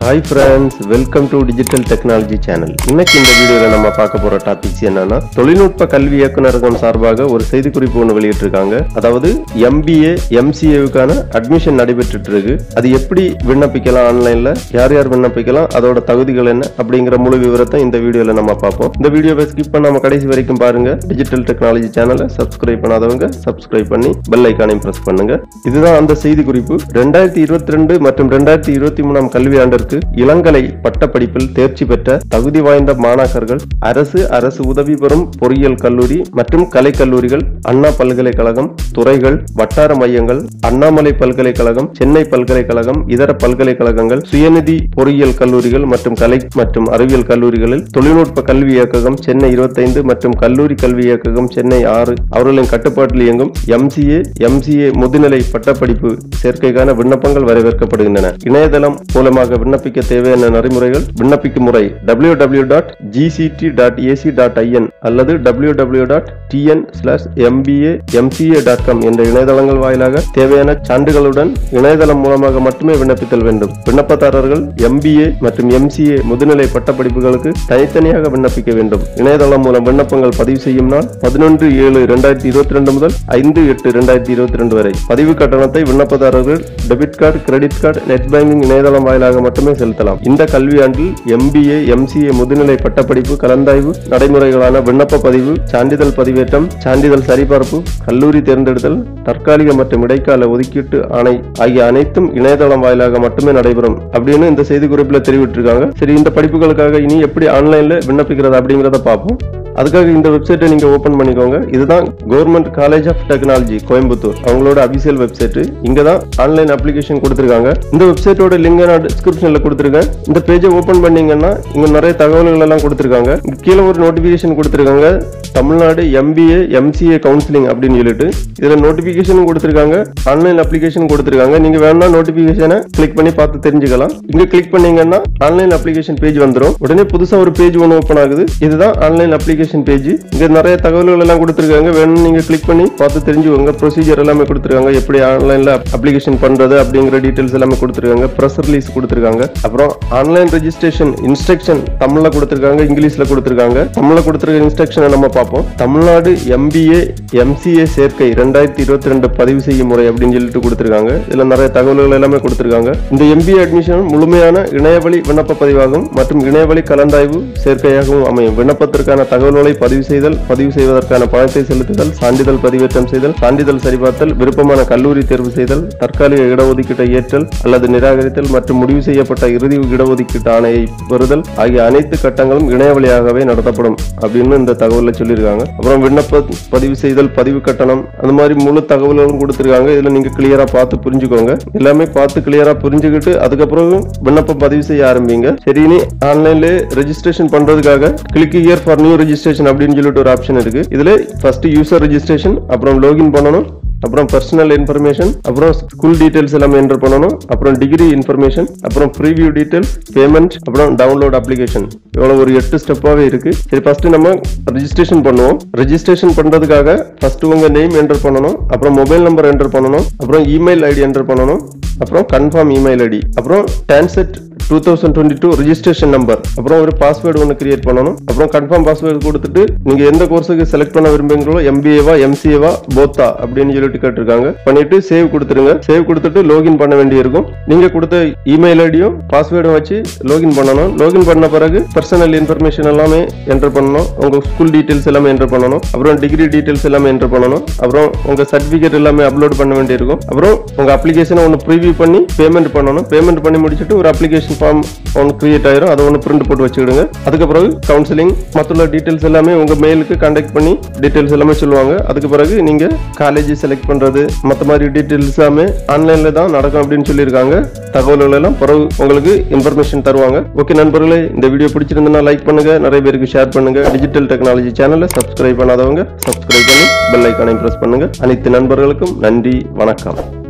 hi friends welcome to digital technology channel இன்னைக்கு இந்த வீடியோல நம்ம பார்க்க போற டாபிக்ஸ் என்னன்னா தொழில்நுட்ப கல்வி இயக்குநரகம் சார்பாக ஒரு செய்திக்குறிப்பு ஒன்று வெளியிட்டிருக்காங்க அதாவது எம்பிஏ எம்சிஏவுக்கான அட்மிஷன் நடைபெற்றுட்டு இருக்கு அது எப்படி விண்ணப்பிக்கலாம் ஆன்லைன்ல யார் யார் விண்ணப்பிக்கலாம் அதோட தகுதிகள் என்ன அப்படிங்கிற முழு விவரத்தை இந்த வீடியோல நம்ம பார்ப்போம் இந்த வீடியோவை ஸ்கிப் பண்ணாம கடைசி வரைக்கும் பாருங்க டிஜிட்டல் டெக்னாலஜி சேனலை சப்ஸ்கிரைப் பண்ணாதவங்க சப்ஸ்கிரைப் பண்ணி பெல் ஐக்கானையும் பிரஸ் பண்ணுங்க இதுதான் அந்த செய்தி குறிப்பு ரெண்டாயிரத்தி இருபத்தி ரெண்டு மற்றும் ரெண்டாயிரத்தி இருபத்தி மூணாம் கல்வியாண்டிற்கு இளங்கலை பட்டப்படிப்பில் தேர்ச்சி பெற்ற தகுதி வாய்ந்த மாணாக்கர்கள் அரசு அரசு உதவி பெறும் பொறியியல் கல்லூரி மற்றும் கலை கல்லூரிகள் அண்ணா பல்கலைக்கழகம் துறைகள் வட்டார மையங்கள் அண்ணாமலை பல்கலைக்கழகம் சென்னை பல்கலைக்கழகம் இதர பல்கலைக்கழகங்கள் சுயநிதி பொறியியல் கல்லூரிகள் மற்றும் கலை மற்றும் அறிவியல் கல்லூரிகளில் தொழில்நுட்ப கல்வி இயக்ககம் சென்னை இருபத்தைந்து மற்றும் கல்லூரி கல்வி இயக்ககம் சென்னை ஆறு அவர்களின் கட்டுப்பாட்டில் இயங்கும் எம்சிஏ எம்சிஏ முதுநிலை பட்டப்படிப்பு சேர்க்கைக்கான விண்ணப்பங்கள் வரவேற்கப்படுகின்றன இணையதளம் மூலமாக விண்ணப்பிக்க தேவையான நடைமுறைகள் விண்ணப்பிக்கும் முறை W W dot GCT dot AC dot IN அல்லது W W dot TN slash MBA MCA dot com என்ற இணையதளங்கள் வாயிலாக தேவையான சான்றுகளுடன் இணையதளம் மூலமாக மட்டுமே விண்ணப்பித்தல் வேண்டும் விண்ணப்பதாரர்கள் எம்பிஏ மற்றும் எம்சிஏ முதுநிலை பட்டப்படிப்புகளுக்கு தனித்தனியாக விண்ணப்பிக்க வேண்டும் இணையதளம் மூலம் விண்ணப்பங்கள் பதிவு செய்யும் நாள் பதினொன்று ஏழு இரண்டாயிரத்தி இருபத்தி ரெண்டு முதல் ஐந்து எட்டு இரண்டாயிரத்தி இருபத்தி ரெண்டு வரை பதிவு கட்டணத்தை விண்ணப்பதாரர்கள் debit card credit card net banking இணையதளம் வாயிலாக மட்டுமே செலுத்தலாம் இந்த கல்வியாண்டில் எம்பிஏ எம்சிஏ முதுநிலை பட்டப்படிப்பு கலந்தாய்வு நடைமுறைகளான விண்ணப்ப பதிவு சான்றிதழ் பதிவேற்றம் சான்றிதழ் சரிபார்ப்பு கல்லூரி தேர்ந்தெடுத்தல் தற்காலிக மற்றும் இடைக்கால ஒதுக்கீட்டு ஆணை ஆகிய அனைத்தும் இணையதளம் வாயிலாக மட்டுமே நடைபெறும் அப்படின்னு இந்த செய்தி குறிப்பில் தெரிவிட்டிருக்காங்க சரி இந்த படிப்புகளுக்காக இனி எப்படி ஆன்லைன்ல விண்ணப்பிக்கிறது அப்படிங்கிறத பார்ப்போம் அதுக்காக இந்த வெப்சைட்டை நீங்க ஓபன் பண்ணிக்கோங்க இதுதான் government college of technology Coimbatore அவங்களோட அபிஷியல் வெப்சைட் இங்க தான் ஆன்லைன் அப்ளிகேஷன் கொடுத்துருக்காங்க இந்த வெப்சைட்டோட லிங்க் நான் டிஸ்கிரிப்ஷன்ல கொடுத்துருக்கேன் இந்த பேஜை ஓபன் பண்ணீங்கன்னா இங்க நிறைய தகவல்கள் எல்லாம் கொடுத்துருக்காங்க இங்க கீழே ஒரு நோட்டிபிகேஷன் கொடுத்துருக்காங்க தமிழ்நாடு எம்பிஏ எம்சிஏ கவுன்சிலிங் அப்படின்னு சொல்லிட்டு இதுல நோட்டிபிகேஷனும் கொடுத்துருக்காங்க ஆன்லைன் அப்ளிகேஷன் கொடுத்துருக்காங்க நீங்க வேணா நோட்டிபிகேஷனை கிளிக் பண்ணி பார்த்து தெரிஞ்சுக்கலாம் இங்க கிளிக் பண்ணீங்கன்னா ஆன்லைன் அப்ளிகேஷன் பேஜ் வந்துடும் உடனே புதுசா ஒரு பேஜ் ஒன்று ஓப்பன் ஆகுது இதுதான் ஆன்லைன் அப்ளிகேஷன் பேஜ் இங்க நிறைய தகவல்கள் எல்லாம் கொடுத்துருக்காங்க வேணும் நீங்க கிளிக் பண்ணி பார்த்து தெரிஞ்சுக்கோங்க ப்ரொசீஜர் எல்லாமே கொடுத்துருக்காங்க எப்படி ஆன்லைன்ல அப்ளிகேஷன் பண்றது அப்படிங்கிற டீடைல்ஸ் எல்லாமே கொடுத்துருக்காங்க ப்ரெஸ் ரிலீஸ் கொடுத்துருக்காங்க அப்புறம் ஆன்லைன் ரெஜிஸ்ட்ரேஷன் இன்ஸ்ட்ரக்ஷன் தமிழ்ல கொடுத்துருக்காங்க இங்கிலீஷ்ல கொடுத்துருக்காங்க தமிழ்ல கொடுத்துருக்க இன்ஸ்ட்ரக்ஷனை நம்ம பார்ப்போம் தமிழ்நாடு எம்பிஏ எம்சிஏ சேர்க்கை ரெண்டாயிரத்தி இருபத்தி ரெண்டு பதிவு செய்யும் முறை அப்படின்னு சொல்லிட்டு கொடுத்துருக்காங்க இதுல நிறைய தகவல்கள் எல்லாமே கொடுத்துருக்காங்க இந்த எம்பிஏ அட்மிஷன் முழுமையான இணையவழி விண்ணப்ப பதிவாகும் மற்றும் இணையவழி கலந்தாய்வு சேர்க்கையாகவும் அமையும் விண்ணப்பத்திற்கான தகவல்களை பதிவு செய்தல் பதிவு செய்வதற்கான பணத்தை செலுத்துதல் சான்றிதழ் பதிவேற்றம் செய்தல் சான்றிதழ் சரிபார்த்தல் விருப்பமான கல்லூரி தேர்வு செய்தல் தற்காலிக இடஒதுக்கீட்டை ஏற்றல் அல்லது நிராகரித்தல் மற்றும் முடிவு செய்யப்பட்ட இறுதி இடஒதுக்கீட்டு ஆணையை பெறுதல் ஆகிய அனைத்து கட்டங்களும் இணையவழியாகவே நடத்தப்படும் அப்படின்னு இந்த தகவலை சொல்லியிருக்காங்க அப்புறம் விண்ணப்ப பதிவு செய்தல் பதிவு கட்டணம் அந்த மாதிரி முழு தகவல்களும் கொடுத்துருக்காங்க இதுல நீங்க கிளியரா பார்த்து புரிஞ்சுக்கோங்க எல்லாமே பார்த்து கிளியரா புரிஞ்சுக்கிட்டு அதுக்கப்புறம் விண்ணப்பம் பதிவு செய்ய ஆரம்பிங்க சரி இனி ஆன்லைன்ல ரெஜிஸ்ட்ரேஷன் பண்றதுக்காக click year for new registration அப்படின்னு சொல்லிட்டு ஒரு ஆப்ஷன் இருக்கு இதுல ஃபர்ஸ்ட் யூசர் ரெஜிஸ்ட்ரேஷன் அப்புறம் லாகின் பண்ணணும் அப்புறம் பர்சனல் இன்ஃபர்மேஷன் அப்புறம் ஸ்கூல் டீடைல்ஸ் எல்லாமே என்டர் பண்ணணும் அப்புறம் டிகிரி இன்ஃபர்மேஷன் அப்புறம் ப்ரீவியூ டீடைல்ஸ் பேமெண்ட் அப்புறம் டவுன்லோட் அப்ளிகேஷன் இவ்வளவு ஒரு எட்டு ஸ்டெப்பாவே இருக்கு சரி ஃபர்ஸ்ட் நம்ம ரெஜிஸ்ட்ரேஷன் பண்ணுவோம் ரெஜிஸ்ட்ரேஷன் பண்றதுக்காக ஃபர்ஸ்ட் உங்க நேம் என்டர் பண்ணணும் அப்புறம் மொபைல் நம்பர் என்டர் பண்ணணும் அப்புறம் இமெயில் ஐடி என்டர் பண்ணணும் அப்புறம் கன்ஃபார்ம் இமெயில் ஐடி அப்புறம் TANCET two thousand twenty two registration number அப்புறம் ஒரு பாஸ்வேர்டு ஒன்று கிரியேட் பண்ணணும் அப்புறம் கன்ஃபார்ம் பாஸ்வேர்டு கொடுத்துட்டு நீங்க எந்த கோர்ஸுக்கு செலக்ட் பண்ண விரும்புகிறீங்களோ எம்பிஏவா எம்சிஏவா போத்தா அப்படின்னு சொல்லிட்டு கேட்டிருக்காங்க பண்ணிட்டு சேவ் கொடுத்துருங்க சேவ் கொடுத்துட்டு லாகின் பண்ண வேண்டியிருக்கும் நீங்க கொடுத்த இமெயில் ஐடியும் பாஸ்வேர்டும் வச்சு லாகின் பண்ணணும் லாகின் பண்ண பிறகு பர்சனல் இன்ஃபர்மேஷன் எல்லாமே என்டர் பண்ணணும் உங்க ஸ்கூல் டீடைல்ஸ் எல்லாமே என்டர் பண்ணணும் அப்புறம் டிகிரி டீடைல்ஸ் எல்லாமே என்டர் பண்ணணும் அப்புறம் உங்க சர்டிபிகேட் எல்லாமே அப்லோட் பண்ண வேண்டியிருக்கும் அப்புறம் உங்க அப்ளிகேஷனை ஒன்று ப்ரிவியூ பண்ணி பேமெண்ட் பண்ணணும் பேமெண்ட் பண்ணி முடிச்சுட்டு ஒரு அப்ளிகேஷன் ஃபார்ம் ஒன்று கிரியேட் ஆயிரும் அதை ஒன்று பிரிண்ட் போட்டு வச்சுக்கிடுங்க அதுக்கு பிறகு கவுன்சிலிங் மற்ற டீடைல்ஸ் எல்லாமே உங்க மெயிலுக்கு கான்டாக்ட் பண்ணி டீடைல்ஸ் எல்லாமே சொல்லுவாங்க அதுக்கு பிறகு நீங்க காலேஜ் செலக்ட் பண்றது மற்ற மாதிரி டீடைல்ஸ் எல்லாமே ஆன்லைன்ல தான் நடக்கும் அப்படின்னு சொல்லியிருக்காங்க தகவல்கள் எல்லாம் பிறகு உங்களுக்கு இன்ஃபர்மேஷன் தருவாங்க ஓகே நண்பர்களே இந்த வீடியோ பிடிச்சிருந்தனா லைக் பண்ணுங்க நிறைய பேருக்கு ஷேர் பண்ணுங்க டிஜிட்டல் டெக்னாலஜி சேனலை சப்ஸ்கிரைப் பண்ணாதவங்க சப்ஸ்கிரைப் பண்ணி பெல் ஐக்கானை பிரஸ் பண்ணுங்க அனைத்து நண்பர்களுக்கும் நன்றி வணக்கம்